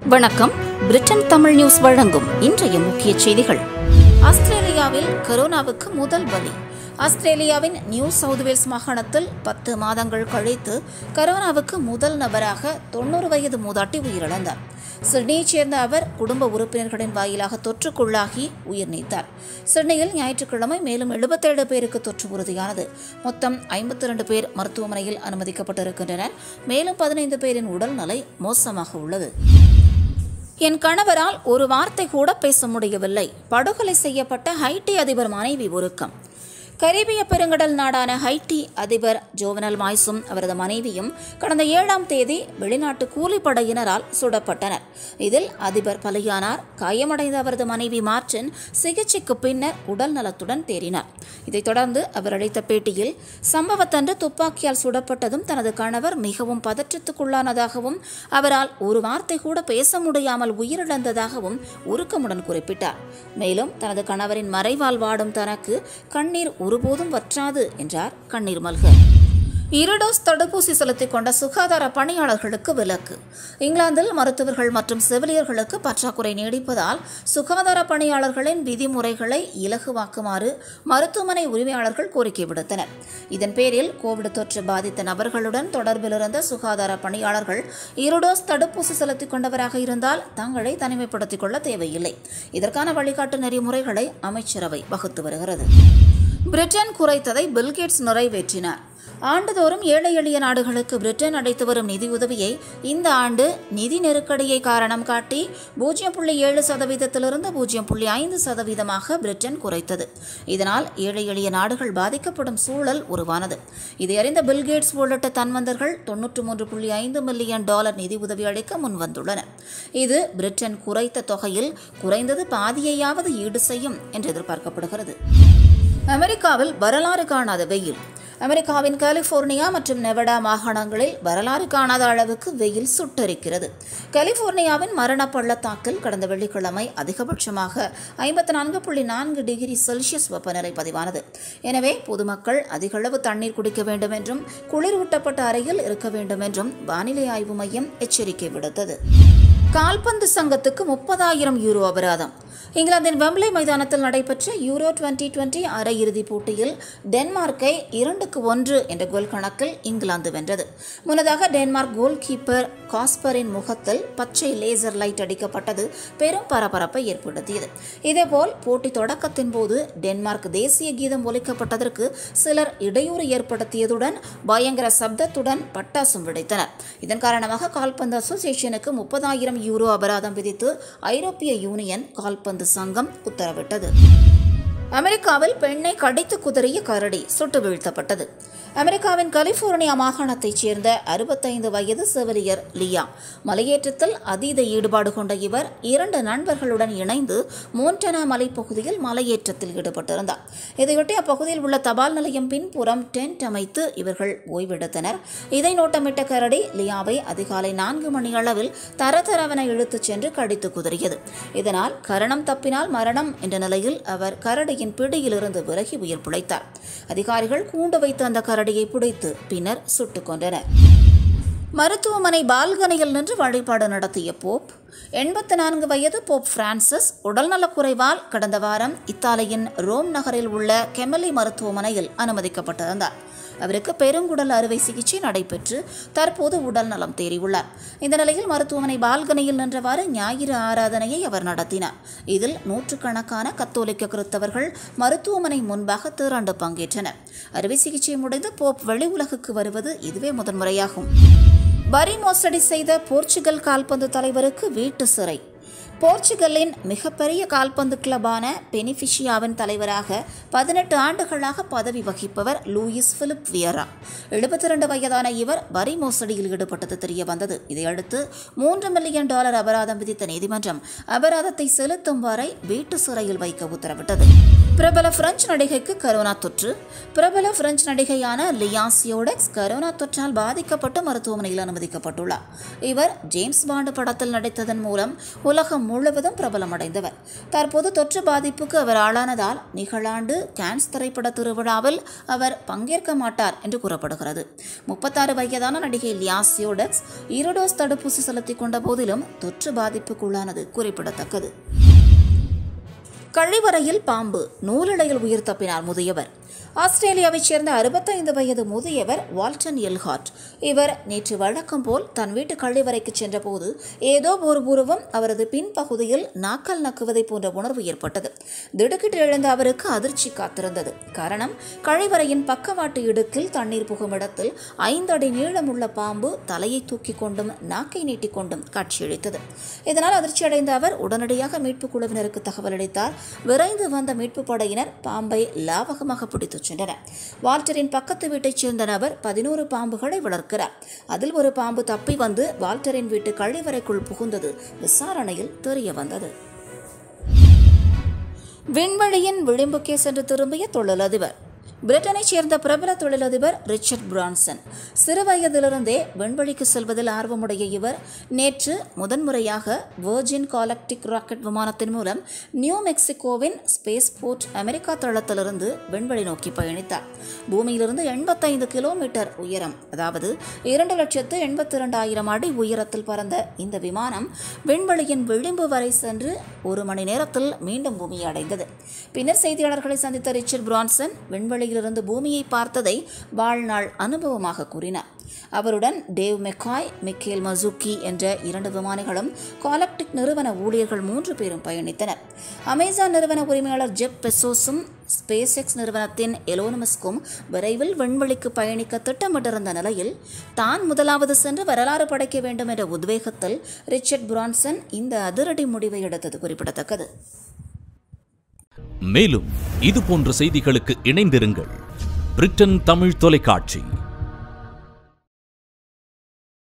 வணக்கம் Britain Tamil news வழங்கும் இன்றைய முக்கிய செய்திகள் ஆஸ்திரேலியாவில் கொரோனாவுக்கு முதல் பலி ஆஸ்திரேலியாவின் நியூ சவுத் வேல்ஸ் மாகாணத்தில் பத்து மாதங்கள் கழித்து கொரோனாவுக்கு முதல் நபராக தொண்ணூறு வயது மூதாட்டி உயிரிழந்தார் சிட்னியைச் சேர்ந்த அவர் குடும்ப உறுப்பினர்களின் வாயிலாக தொற்றுக்குள்ளாகி உயிர் நீத்தார் சிட்னியில் ஞாயிற்றுக்கிழமை மேலும் எழுபத்தேழு பேருக்கு தொற்று உறுதியானது மொத்தம் ஐம்பத்தி இரண்டு பேர் மருத்துவமனையில் அனுமதிக்கப்பட்டிருக்கின்றனர் மேலும் பதினைந்து பேரின் உடல்நிலை மோசமாக உள்ளது என் கணவரால் ஒரு வார்த்தை கூட பேச முடியவில்லை படுகொலை செய்யப்பட்ட ஹைட்டி அதிபர் மனைவி உருக்கம் கரீபிய பெருங்கடல் நாடான ஹைட்டி அதிபர் ஜோவனல் மாய்ஸும் அவரது மனைவியும் கடந்த ஏழாம் தேதி வெளிநாட்டு கூலிப்படையினரால் சுடப்பட்டனர் இதில் அதிபர் பலியானார் காயமடைந்த அவரது மனைவி மார்டின் சிகிச்சைக்கு பின்னர் உடல் நலத்துடன் தேறினார் இதைத் தொடர்ந்து அவர் அளித்த பேட்டியில் சம்பவத்தன்று துப்பாக்கியால் சுடப்பட்டதும் தனது கணவர் மிகவும் பதற்றத்துக்குள்ளானதாகவும் அவரால் ஒரு வார்த்தை கூட பேச முடியாமல் உயிரிழந்ததாகவும் உருக்கமுடன் குறிப்பிட்டார் மேலும் தனது கணவரின் மறைவால் வாடும் தனக்கு கண்ணீர் ஒருபோதும் வற்றாது என்றார் கண்ணீர் மல்க இருடோஸ் தடுப்பூசி செலுத்திக் கொண்ட சுகாதார பணியாளர்களுக்கு விலக்கு இங்கிலாந்தில் மருத்துவர்கள் மற்றும் செவிலியர்களுக்கு பற்றாக்குறை நீடிப்பதால் சுகாதார பணியாளர்களின் விதிமுறைகளை இலகுவாக்குமாறு மருத்துவமனை உரிமையாளர்கள் கோரிக்கை விடுத்தனர் இதன் பேரில் கோவிட் தொற்று பாதித்த நபர்களுடன் தொடர்பில் இருந்த சுகாதார பணியாளர்கள் இருடோஸ் தடுப்பூசி செலுத்திக் கொண்டவராக இருந்தால் தங்களை தனிமைப்படுத்திக் கொள்ள தேவையில்லை இதற்கான வழிகாட்டு நெறிமுறைகளை அமைச்சரவை வகுத்து வருகிறது பிரிட்டன் குறைத்ததை பில்கேட்ஸ் நிறைவேற்றினார் ஆண்டுதோறும் ஏழை எளிய நாடுகளுக்கு பிரிட்டன் அளித்து வரும் நிதியுதவியை இந்த ஆண்டு நிதி நெருக்கடியை காரணம் காட்டி பூஜ்ஜியம் புள்ளி ஏழு சதவீதத்திலிருந்து பூஜ்ஜியம் புள்ளி ஐந்து சதவீதமாக பிரிட்டன் குறைத்தது இதனால் ஏழை எளிய நாடுகள் பாதிக்கப்படும் சூழல் உருவானது இதை அறிந்த பில்கேட்ஸ் உள்ளிட்ட தன்வந்தர்கள் தொன்னூற்று மூன்று புள்ளி ஐந்து மில்லியன் டாலர் நிதி உதவி அளிக்க முன்வந்துள்ளனர் இது பிரிட்டன் குறைத்த தொகையில் குறைந்தது பாதியையாவது ஈடு செய்யும் என்று எதிர்பார்க்கப்படுகிறது அமெரிக்காவில் வரலாறு காணாத வெயில் அமெரிக்காவின் கலிபோர்னியா மற்றும் நெவடா மாகாணங்களில் வரலாறு காணாத அளவுக்கு வெயில் சுட்டரிக்கிறது கலிபோர்னியாவின் மரண பள்ளத்தாக்கில் கடந்த வெள்ளிக்கிழமை அதிகபட்சமாக ஐம்பத்தி நான்கு புள்ளி நான்கு டிகிரி செல்சியஸ் வெப்பநிலை பதிவானது எனவே பொதுமக்கள் அதிகளவு தண்ணீர் குடிக்க வேண்டும் என்றும் குளிரூட்டப்பட்ட அறையில் இருக்க வேண்டும் என்றும் வானிலை ஆய்வு மையம் எச்சரிக்கை விடுத்தது கால்பந்து சங்கத்துக்கு முப்பதாயிரம் யூரோ அபராதம் இங்கிலாந்தின் வெம்ப்ளே மைதானத்தில் நடைபெற்ற யூரோ டுவெண்டி டுவெண்டி அரையிறுதிப் போட்டியில் டென்மார்க்கை இரண்டுக்கு ஒன்று என்ற கோல் கணக்கில் இங்கிலாந்து வென்றது முன்னதாக டென்மார்க் கோல் கீப்பர் காஸ்பரின் முகத்தில் பச்சை லேசர் லைட் அடிக்கப்பட்டது பெரும் பரபரப்பை ஏற்படுத்தியது இதேபோல் போட்டி தொடக்கத்தின் போது டென்மார்க் தேசிய கீதம் ஒலிக்கப்பட்டதற்கு சிலர் இடையூறு ஏற்படுத்தியதுடன் பயங்கர சப்தத்துடன் பட்டாசும் வெடித்தனர் இதன் காரணமாக கால்பந்து அசோசியேஷனுக்கு முப்பதாயிரம் யூரோ அபராதம் விதித்து ஐரோப்பிய யூனியன் கால்பந்து சங்கம் உத்தரவிட்டது அமெரிக்காவில் பெண்ணை கடித்து குதறிய கரடி சுட்டு வீழ்த்தப்பட்டது அமெரிக்காவின் கலிபோர்னியா மாகாணத்தைச் சேர்ந்த அறுபத்தைந்து வயது செவிலியர் லியா மலையேற்றத்தில் அதீத ஈடுபாடு கொண்ட இவர் இரண்டு நண்பர்களுடன் இணைந்து மோண்டனா மலைப்பகுதியில் மலையேற்றத்தில் ஈடுபட்டிருந்தார் இதையொட்டி அப்பகுதியில் உள்ள தபால் நிலையம் பின்புறம் டென்ட் அமைத்து இவர்கள் ஓய்வெடுத்தனர் இதை நோட்டமிட்ட கரடி லியாவை அதிகாலை நான்கு மணி அளவில் தரதரவென இழுத்துச் சென்று கடித்து குதறியது இதனால் கரணம் தப்பினால் மரணம் என்ற நிலையில் அவர் கரடியின் பிடியிலிருந்து விலகி உயிர் பிழைத்தார் அதிகாரிகள் கூண்டு வைத்த அந்த கரடியை பிடித்து பின்னர் சுட்டுக் கொண்டனர் மருத்துவமனை பால்கனியில் நின்று வழிபாடு நடத்திய போப் எண்பத்தி நான்கு வயது போப் பிரான்சிஸ் உடல்நலக்குறைவால் கடந்த வாரம் இத்தாலியின் ரோம் நகரில் உள்ள கெமலி மருத்துவமனையில் அனுமதிக்கப்பட்டிருந்தார் அவருக்கு பெருங்குடல் அறுவை சிகிச்சை நடைபெற்று தற்போது உடல் நலம் தேறியுள்ளார் இந்த நிலையில் மருத்துவமனை பால்கனியில் நின்றவாறு ஞாயிறு ஆராதனையை அவர் நடத்தினார் இதில் நூற்றுக்கணக்கான கத்தோலிக்க கிறிஸ்தவர்கள் மருத்துவமனை முன்பாக திரண்டு பங்கேற்றனர் அறுவை சிகிச்சை முடிந்து போப் வெளி உலகுக்கு வருவது இதுவே முதன்முறையாகும் வரி மோசடி செய்த போர்ச்சுகல் கால்பந்து தலைவருக்கு வீட்டு சிறை போர்ச்சுகலின் மிகப்பெரிய கால்பந்து கிளப்பான பெனிஃபிஷியாவின் தலைவராக பதினெட்டு ஆண்டுகளாக பதவி வகிப்பவர் லூயிஸ் பிலிப் வியரா எழுபத்தி இரண்டு வயதான இவர் வரி மோசடியில் ஈடுபட்டது தெரிய வந்தது இதையடுத்து மூன்று மில்லியன் டாலர் அபராதம் விதித்த நீதிமன்றம் அபராதத்தை செலுத்தும் வரை வீட்டு சிறையில் வைக்க உத்தரவிட்டது பிரபல பிரெஞ்சு நடிகைக்கு கரோனா தொற்று பிரபல பிரெஞ்சு நடிகையான லியாசியோடெக்ஸ் கரோனா தொற்றால் பாதிக்கப்பட்டு மருத்துவமனையில் அனுமதிக்கப்பட்டுள்ளார் இவர் ஜேம்ஸ் பாண்டு படத்தில் நடித்ததன் மூலம் உலகம் முழுவதும் பிரபலமடைந்தவர் தற்போது தொற்று பாதிப்புக்கு அவர் ஆளானதால் நிகழாண்டு கேன்ஸ் திரைப்பட திருவிழாவில் அவர் பங்கேற்க மாட்டார் என்று கூறப்படுகிறது முப்பத்தாறு வயதான நடிகை லியாசியோடெக்ஸ் இருடோஸ் தடுப்பூசி செலுத்திக் கொண்ட போதிலும் தொற்று பாதிப்புக்குள்ளானது குறிப்பிடத்தக்கது கழிவறையில் பாம்பு நூலிழையில் உயிர் தப்பினார் முதியவர் ஆஸ்திரேலியாவைச் சேர்ந்த அறுபத்தைந்து வயது முதியவர் வால்டன் எல்ஹார்ட் இவர் நேற்று வழக்கம் போல் தன் வீட்டு கழிவறைக்கு சென்றபோது ஏதோ ஒரு உருவம் அவரது பின்பகுதியில் நாக்கல் நக்குவதை போன்ற உணர்வு ஏற்பட்டது திடுக்கிட்டு எழுந்த அவருக்கு அதிர்ச்சி காத்திருந்தது காரணம் கழிவறையின் பக்கவாட்டு இடுக்கில் தண்ணீர் புகும் இடத்தில் ஐந்து அடி நீளமுள்ள பாம்பு தலையை தூக்கி கொண்டும் நாக்கை நீட்டிக் கொண்டும் காட்சியளித்தது இதனால் அதிர்ச்சியடைந்த அவர் உடனடியாக மீட்புக் குழுவினருக்கு தகவல் அளித்தார் விரைந்து வந்த மீட்புப் படையினர் பாம்பை லாவகமாக பிடித்துச் சென்றனர் வால்டரின் பக்கத்து வீட்டைச் சேர்ந்த நபர் பதினோரு பாம்புகளை வளர்க்கிறார் அதில் ஒரு பாம்பு தப்பி வந்து வால்டரின் வீட்டு கழிவறைக்குள் புகுந்தது விசாரணையில் தெரிய வந்தது விண்வெளியின் விளிம்புக்கே சென்று திரும்பிய தொழிலதிபர் பிரிட்டனைச் சேர்ந்த பிரபல தொழிலதிபர் ரிச்சர்ட் பிரான்சன் சிறுவயதிலிருந்தே விண்வெளிக்கு செல்வதில் ஆர்வமுடைய இவர் நேற்று முதன்முறையாக வெர்ஜின் காலக்டிக் ராக்கெட் விமானத்தின் மூலம் நியூ மெக்சிகோவின் ஸ்பேஸ் போர்ட் அமெரிக்கா தளத்திலிருந்து விண்வெளி நோக்கி பயணித்தார் பூமியிலிருந்து எண்பத்தைந்து கிலோமீட்டர் உயரம் அதாவது இரண்டு லட்சத்து எண்பத்தி இரண்டாயிரம் அடி உயரத்தில் பறந்த இந்த விமானம் விண்வெளியின் விளிம்பு வரை சென்று ஒரு மணி நேரத்தில் மீண்டும் பூமியை அடைந்தது பின்னர் செய்தியாளர்களை சந்தித்த ரிச்சர்ட் பிரான்சன் விண்வெளியிலிருந்து பூமியை பார்த்ததை வாழ்நாள் அனுபவமாக கூறினார் அவருடன் டேவ் மெக்காய் மிக்கேல் மசூக்கி என்ற இரண்டு விமானிகளும் காலக்டிக் நிறுவன ஊழியர்கள் மூன்று பேரும் பயணித்தனர் அமேசான் நிறுவன உரிமையாளர் ஜெப் பெசோஸும் ஸ்பேஸ் எக்ஸ் நிறுவனத்தின் எலோனமஸ்கும் விரைவில் விண்வெளிக்கு பயணிக்க திட்டமிட்டிருந்த நிலையில் தான் முதலாவது சென்று வரலாறு படைக்க வேண்டும் என்ற உத்வேகத்தில் ரிச்சர்ட் பிரான்சன் இந்த அதிரடி முடிவை எடுத்தது குறிப்பிடத்தக்கது மேலும் இது போன்ற செய்திகளுக்கு இணைந்திருங்கள் பிரிட்டன் தமிழ் தொலைக்காட்சி